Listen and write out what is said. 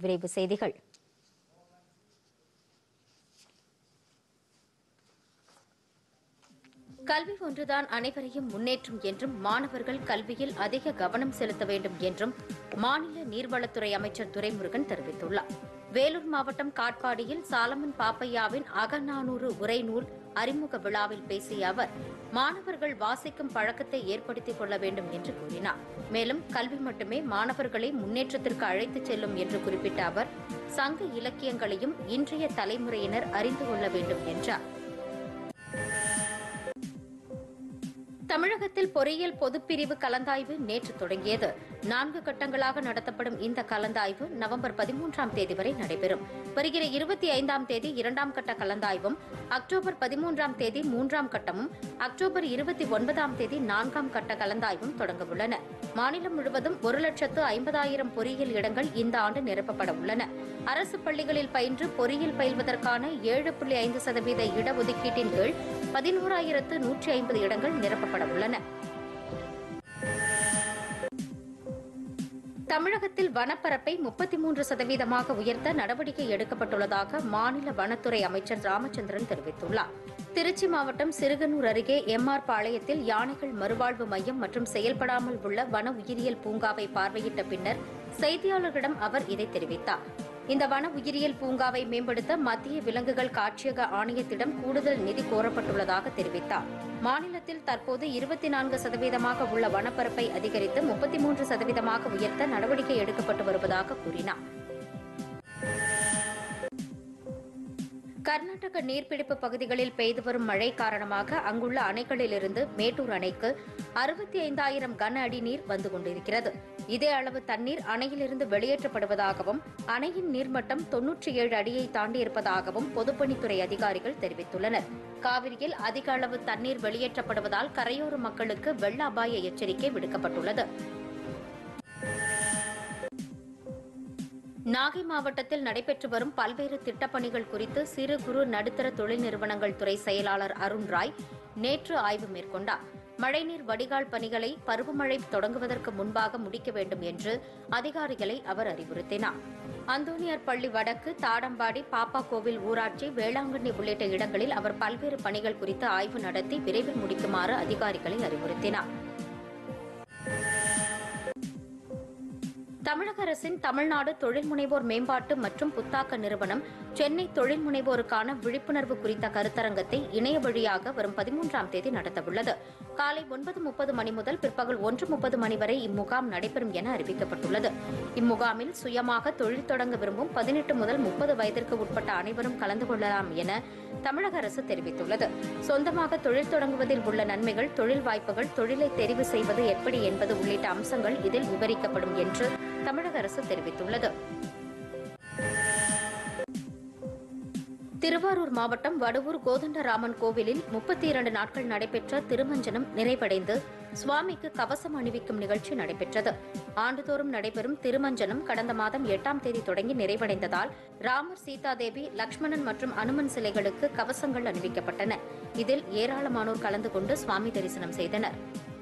விரைவு செய்திகள் கல்வி ஒன்றுதான் அனைவரையும் முன்னேற்றும் என்றும் மாணவர்கள் கல்வியில் அதிக கவனம் செலுத்த வேண்டும் என்றும் மாநில நீர்வளத்துறை அமைச்சர் துரைமுருகன் தெரிவித்துள்ளார் வேலூர் மாவட்டம் காட்பாடியில் சாலமன் பாப்பையாவின் அகநானூறு உரைநூல் அறிமுக விழாவில் பேசிய அவர் மாணவர்கள் வாசிக்கும் பழக்கத்தை ஏற்படுத்திக் கொள்ள வேண்டும் என்று கூறினார் மேலும் கல்வி மட்டுமே மாணவர்களை முன்னேற்றத்திற்கு அழைத்துச் செல்லும் என்று குறிப்பிட்ட அவர் சங்க இலக்கியங்களையும் இன்றைய தலைமுறையினர் அறிந்து கொள்ள வேண்டும் என்றார் தமிழகத்தில் பொறியியல் பொதுப்பிரிவு கலந்தாய்வு நேற்று தொடங்கியது நான்கு கட்டங்களாக நடத்தப்படும் இந்த கலந்தாய்வு நவம்பர் பதிமூன்றாம் தேதி வரை நடைபெறும் வருகிற இருபத்தி ஐந்தாம் தேதி இரண்டாம் கட்ட கலந்தாய்வும் அக்டோபர் பதிமூன்றாம் தேதி மூன்றாம் கட்டமும் அக்டோபர் இருபத்தி ஒன்பதாம் தேதி நான்காம் கட்ட கலந்தாய்வும் தொடங்க உள்ளன மாநிலம் முழுவதும் ஒரு லட்சத்து ஐம்பதாயிரம் பொறியியல் இடங்கள் இந்த ஆண்டு நிரப்பப்பட உள்ளன அரசு பள்ளிகளில் பயின்று பொறியியல் பயில்வதற்கான ஏழு புள்ளி ஐந்து சதவீத இடஒதுக்கீட்டின் கீழ் பதினோராயிரத்து நூற்றி ஐம்பது இடங்கள் நிரப்பப்பட உள்ளன தமிழகத்தில் வனப்பரப்பை முப்பத்தி மூன்று சதவீதமாக உயர்த்த நடவடிக்கை எடுக்கப்பட்டுள்ளதாக மாநில வனத்துறை அமைச்சர் ராமச்சந்திரன் தெரிவித்துள்ளார் திருச்சி மாவட்டம் சிறுகனூர் அருகே எம்ஆர் பாளையத்தில் யானைகள் மறுவாழ்வு மையம் மற்றும் செயல்படாமல் உள்ள வன உயிரியல் பூங்காவை பார்வையிட்ட பின்னர் செய்தியாளர்களிடம் அவர் இதை தெரிவித்தார் இந்த வன உயிரியல் பூங்காவை மேம்படுத்த மத்திய விலங்குகள் காட்சியக ஆணையத்திடம் கூடுதல் நிதி கோரப்பட்டுள்ளதாக தெரிவித்தார் மாநிலத்தில் தற்போது இருபத்தி நான்கு சதவீதமாக உள்ள வனப்பரப்பை அதிகரித்து முப்பத்தி மூன்று சதவீதமாக உயர்த்த நடவடிக்கை எடுக்கப்பட்டு வருவதாக கூறினார் கர்நாடக நீர்பிடிப்பு பகுதிகளில் பெய்து வரும் மழை காரணமாக அங்குள்ள அணைகளிலிருந்து மேட்டூர் அணைக்கு அறுபத்தி ஐந்தாயிரம் கன அடி நீர் வந்து கொண்டிருக்கிறது இதே அளவு தண்ணீர் அணையிலிருந்து வெளியேற்றப்படுவதாகவும் அணையின் நீர்மட்டம் தொன்னூற்றி ஏழு அடியை தாண்டியிருப்பதாகவும் பொதுப்பணித்துறை அதிகாரிகள் தெரிவித்துள்ளனர் காவிரியில் அதிக அளவு தண்ணீர் வெளியேற்றப்படுவதால் கரையோர மக்களுக்கு வெள்ள அபாய எச்சரிக்கை விடுக்கப்பட்டுள்ளது நாகை மாவட்டத்தில் நடைபெற்று வரும் பல்வேறு திட்டப்பணிகள் குறித்து சிறு குறு நடுத்தர தொழில் நிறுவனங்கள் துறை செயலாளர் அருண் ராய் நேற்று ஆய்வு மேற்கொண்டார் மழைநீர் வடிகால் பணிகளை பருவமழை தொடங்குவதற்கு முன்பாக முடிக்க வேண்டும் என்று அதிகாரிகளை அவர் அறிவுறுத்தினார் அந்தோனியார் பள்ளி வடக்கு தாடம்பாடி பாப்பாக்கோவில் ஊராட்சி வேளாங்கண்ணி உள்ளிட்ட இடங்களில் அவர் பல்வேறு பணிகள் குறித்து ஆய்வு நடத்தி விரைவில் முடிக்குமாறு அதிகாரிகளை அறிவுறுத்தினார் தமிழக அரசின் தமிழ்நாடு தொழில் முனைவோர் மேம்பாட்டு மற்றும் புத்தாக்க நிறுவனம் சென்னை தொழில் முனைவோருக்கான விழிப்புணர்வு குறித்த கருத்தரங்கத்தை இணைய வழியாக வரும் பதிமூன்றாம் தேதி நடத்தவுள்ளது காலை ஒன்பது முப்பது மணி முதல் பிற்பகல் ஒன்று முப்பது மணி வரை இம்முகாம் நடைபெறும் என அறிவிக்கப்பட்டுள்ளது இம்முகாமில் சுயமாக தொழில் தொடங்க விரும்பும் பதினெட்டு முதல் முப்பது வயதிற்கு உட்பட்ட அனைவரும் கலந்து கொள்ளலாம் என தமிழக அரசு தெரிவித்துள்ளது சொந்தமாக தொழில் தொடங்குவதில் உள்ள நன்மைகள் தொழில் வாய்ப்புகள் தொழிலை தெரிவு செய்வது எப்படி என்பது உள்ளிட்ட அம்சங்கள் இதில் விவரிக்கப்படும் என்று தமிழக அரசு தெரிவித்துள்ளது திருவாரூர் மாவட்டம் வடுவூர் கோதண்டராமன் கோவிலில் முப்பத்தி இரண்டு நாட்கள் நடைபெற்ற திருமஞ்சனம் நிறைவடைந்து சுவாமிக்கு கவசம் அணிவிக்கும் நிகழ்ச்சி நடைபெற்றது ஆண்டுதோறும் நடைபெறும் திருமஞ்சனம் கடந்த மாதம் எட்டாம் தேதி தொடங்கி நிறைவடைந்ததால் ராமர் சீதாதேவி லக்ஷ்மணன் மற்றும் அனுமன் சிலைகளுக்கு கவசங்கள் அணிவிக்கப்பட்டன இதில் ஏராளமானோர் கலந்து கொண்டு சுவாமி தரிசனம் செய்தனர்